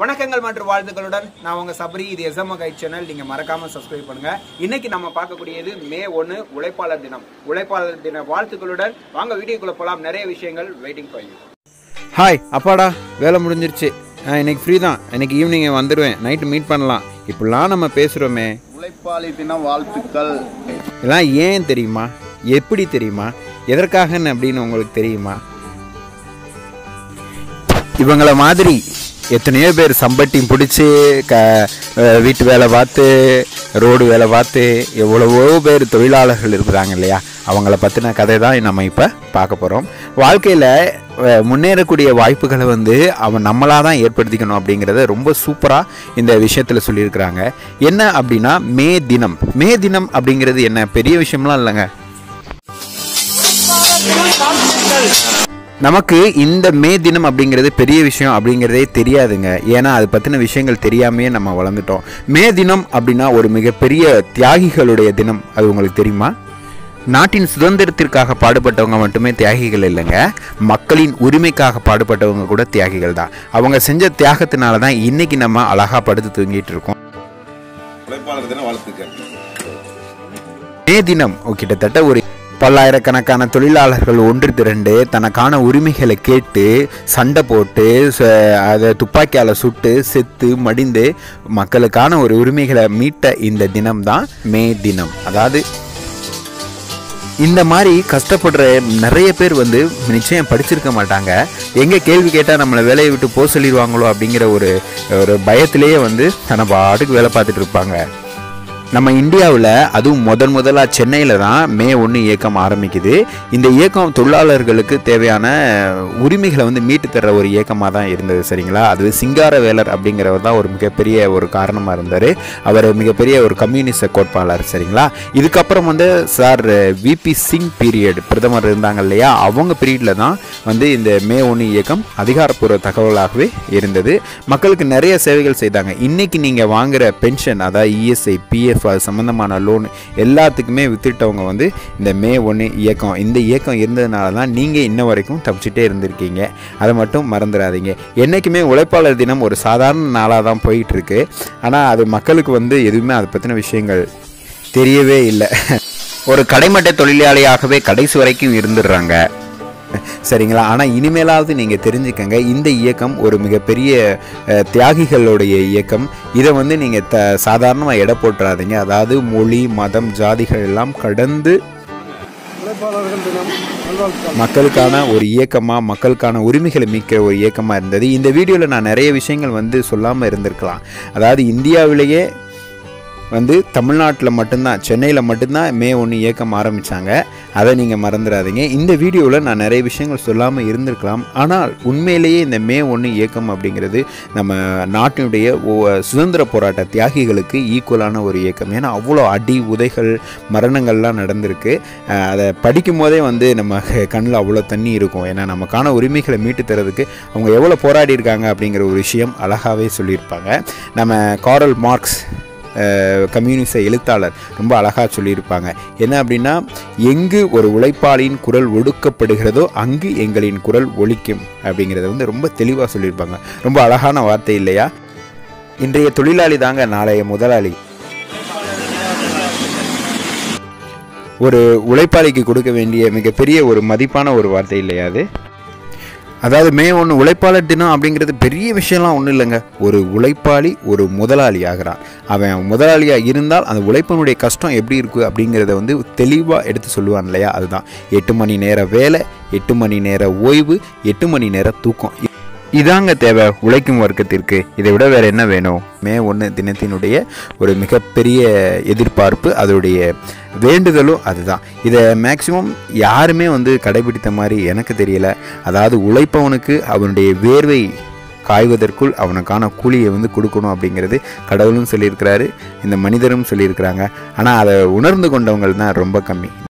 வணக்கங்கள் மற்றும் வாழ்த்துக்களுடன் நான் உங்க சபரி இது எஸ்எம் கை சேனல் நீங்க மறக்காம சப்ஸ்கிரைப் பண்ணுங்க இன்னைக்கு நம்ம பார்க்கக்கூடியது மே ஒன்று உழைப்பாளர் தினம் உழைப்பாளர் தின வாழ்த்துக்களுடன் வாங்க வீடியோக்குள்ள போலாம் நிறைய விஷயங்கள் வெயிட்டிங் ஃபார் யூ ஹாய் அப்பாடா வேலை முடிஞ்சிருச்சு நான் இன்னைக்கு ஃப்ரீ தான் இன்னைக்கு ஈவினிங் வந்துடுவேன் நைட்டு மீட் பண்ணலாம் இப்படிலாம் நம்ம பேசுகிறோமே உழைப்பாளி தின வாழ்த்துக்கள் இதெல்லாம் ஏன் தெரியுமா எப்படி தெரியுமா எதற்காகன்னு அப்படின்னு உங்களுக்கு தெரியுமா இவங்கள மாதிரி எத்தனையோ பேர் சம்பட்டி பிடிச்சி க அஹ் வீட்டு வேலை பார்த்து ரோடு வேலை பார்த்து எவ்வளவோ பேர் தொழிலாளர்கள் இருக்கிறாங்க இல்லையா அவங்கள பற்றின கதை தான் நம்ம இப்போ பார்க்க போகிறோம் வாழ்க்கையில் முன்னேறக்கூடிய வாய்ப்புகளை வந்து அவன் நம்மளாக தான் ஏற்படுத்திக்கணும் அப்படிங்கிறத ரொம்ப சூப்பராக இந்த விஷயத்தில் சொல்லியிருக்கிறாங்க என்ன அப்படின்னா மே தினம் மே தினம் அப்படிங்கிறது என்ன பெரிய விஷயம்லாம் இல்லைங்க நமக்கு இந்த மே தினம் அப்படிங்கிறது பெரிய விஷயம் அப்படிங்கிறதே தெரியாதுங்க ஏன்னா அது பற்றின விஷயங்கள் தெரியாமையே நம்ம வளர்ந்துட்டோம் மே தினம் அப்படின்னா ஒரு மிகப்பெரிய தியாகிகளுடைய தினம் அது உங்களுக்கு தெரியுமா நாட்டின் சுதந்திரத்திற்காக பாடுபட்டவங்க மட்டுமே தியாகிகள் இல்லைங்க மக்களின் உரிமைக்காக பாடுபட்டவங்க கூட தியாகிகள் தான் அவங்க செஞ்ச தியாகத்தினால தான் இன்னைக்கு நம்ம அழகா படுத்து தூங்கிட்டு இருக்கோம் உழைப்பாளர் தின வாழ்த்துக்கள் மே தினம் கிட்டத்தட்ட ஒரு பல்லாயிரக்கணக்கான தொழிலாளர்கள் ஒன்று திரண்டு தனக்கான உரிமைகளை கேட்டு சண்டை போட்டு ச- அதை துப்பாக்கியால் சுட்டு செத்து மடிந்து மக்களுக்கான ஒரு உரிமைகளை மீட்ட இந்த தினம்தான் மே தினம் அதாவது இந்த மாதிரி கஷ்டப்படுற நிறைய பேர் வந்து நிச்சயம் படிச்சிருக்க மாட்டாங்க எங்கே கேள்வி கேட்டால் நம்மளை வேலையை விட்டு போக சொல்லிடுவாங்களோ அப்படிங்கிற ஒரு ஒரு பயத்திலேயே வந்து தன பாட்டுக்கு வேலை பார்த்துட்டு இருப்பாங்க நம்ம இந்தியாவில் அதுவும் முதன் முதலாக சென்னையில் தான் மே ஒன்று இயக்கம் ஆரம்பிக்குது இந்த இயக்கம் தொழிலாளர்களுக்கு தேவையான உரிமைகளை வந்து மீட்டு தர்ற ஒரு இயக்கமாக தான் இருந்தது சரிங்களா அது சிங்காரவேலர் அப்படிங்கிறவர் தான் ஒரு மிகப்பெரிய ஒரு காரணமாக இருந்தார் அவர் மிகப்பெரிய ஒரு கம்யூனிஸ்ட கோட்பாளர் சரிங்களா இதுக்கப்புறம் வந்து சார் விபி சிங் பீரியட் பிரதமர் இருந்தாங்க இல்லையா அவங்க பீரியடில் தான் வந்து இந்த மே ஒன்று இயக்கம் அதிகாரப்பூர்வ தகவலாகவே இருந்தது மக்களுக்கு நிறைய சேவைகள் செய்தாங்க இன்னைக்கு நீங்கள் வாங்குற பென்ஷன் அதாவது இஎஸ்ஐ பிஎஃப் அது சம்மந்தமான லோன் எல்லாத்துக்குமே வித்துட்டவங்க வந்து இந்த மே ஒன்று இயக்கம் இந்த இயக்கம் இருந்ததுனால தான் நீங்கள் இன்ன வரைக்கும் தப்பிச்சுட்டே இருந்திருக்கீங்க அதை மட்டும் மறந்துடாதீங்க என்றைக்குமே உழைப்பாளர் தினம் ஒரு சாதாரண நாளாக தான் போயிட்டு இருக்கு ஆனால் அது மக்களுக்கு வந்து எதுவுமே அதை பற்றின விஷயங்கள் தெரியவே இல்லை ஒரு கடைமட்ட தொழிலாளியாகவே கடைசி வரைக்கும் இருந்துடுறாங்க சரிங்களா ஆனால் இனிமேலாவது நீங்கள் தெரிஞ்சுக்கங்க இந்த இயக்கம் ஒரு மிகப்பெரிய அஹ், தியாகிகளுடைய இயக்கம் இதை வந்து நீங்கள் த சாதாரணமாக எடை போட்டுறாதீங்க அதாவது மொழி மதம் ஜாதிகள் எல்லாம் கடந்து மக்களுக்கான ஒரு இயக்கமாக மக்களுக்கான உரிமைகளை மீட்கிற ஒரு இயக்கமாக இருந்தது இந்த வீடியோவில் நான் நிறைய விஷயங்கள் வந்து சொல்லாமல் இருந்திருக்கலாம் அதாவது இந்தியாவிலேயே வந்து தமிழ்நாட்டில் மட்டும்தான் சென்னையில் மட்டும்தான் மே ஒன்று இயக்கம் ஆரம்பித்தாங்க அதை நீங்கள் மறந்துடாதீங்க இந்த வீடியோவில் நான் நிறைய விஷயங்கள் சொல்லாமல் இருந்திருக்கலாம் ஆனால் உண்மையிலேயே இந்த மே ஒன்று இயக்கம் அப்படிங்கிறது நம்ம நாட்டினுடைய ஒ- சுதந்திர போராட்ட தியாகிகளுக்கு ஈக்குவலான ஒரு இயக்கம் ஏன்னா அவ்வளோ அடி உதைகள் மரணங்கள்லாம் நடந்திருக்கு அஹ் அதை படிக்கும் போதே வந்து நம்ம கண்ணில் அவ்வளோ தண்ணி இருக்கும் ஏன்னா நமக்கான உரிமைகளை மீட்டு தரதுக்கு அவங்க எவ்வளோ போராடி இருக்காங்க அப்படிங்கிற ஒரு விஷயம் அழகாகவே சொல்லியிருப்பாங்க நம்ம காரல் மார்க்ஸ் அஹ், கம்யூனிச எழுத்தாளர் ரொம்ப அழகாக சொல்லியிருப்பாங்க என்ன அப்படின்னா எங்கு ஒரு உழைப்பாளியின் குரல் ஒடுக்கப்படுகிறதோ அங்கு எங்களின் குரல் ஒலிக்கும் அப்படிங்கிறத வந்து ரொம்ப தெளிவாக சொல்லியிருப்பாங்க ரொம்ப அழகான வார்த்தை இல்லையா இன்றைய தொழிலாளி தாங்க நாளைய முதலாளி ஒரு உழைப்பாளிக்கு கொடுக்க வேண்டிய மிகப்பெரிய ஒரு மதிப்பான ஒரு வார்த்தை இல்லையா அது அதாவது மே ஒன்று உழைப்பாளர் தினம் அப்படிங்கிறது பெரிய விஷயம்லாம் ஒன்றும் இல்லைங்க ஒரு உழைப்பாளி ஒரு முதலாளி ஆகிறான் அவன் முதலாளியாக இருந்தால் அந்த உழைப்பனுடைய கஷ்டம் எப்படி இருக்குது அப்படிங்கிறத வந்து தெளிவாக எடுத்து சொல்லுவான் இல்லையா அதுதான் எட்டு மணி நேர வேலை எட்டு மணி நேர ஓய்வு எட்டு மணி நேர தூக்கம் இ- இதாங்க தேவை உழைக்கும் வர்க்கத்திற்கு இதை விட வேற என்ன வேணும் மே ஒன்று தினத்தினுடைய ஒரு மிகப்பெரிய எதிர்பார்ப்பு அதோடைய வேண்டுதலும் அதுதான் இதை மேக்சிமம் யாருமே வந்து கடைபிடித்த மாதிரி எனக்கு தெரியல அதாவது உழைப்பவனுக்கு அவனுடைய வேர்வை காய்வதற்குள் அவனுக்கான கூலியை வந்து கொடுக்கணும் அப்படிங்கிறது கடவுளும் சொல்லியிருக்கிறாரு இந்த மனிதரும் சொல்லியிருக்கிறாங்க ஆனால் அதை உணர்ந்து கொண்டவங்கள் தான் ரொம்ப கம்மி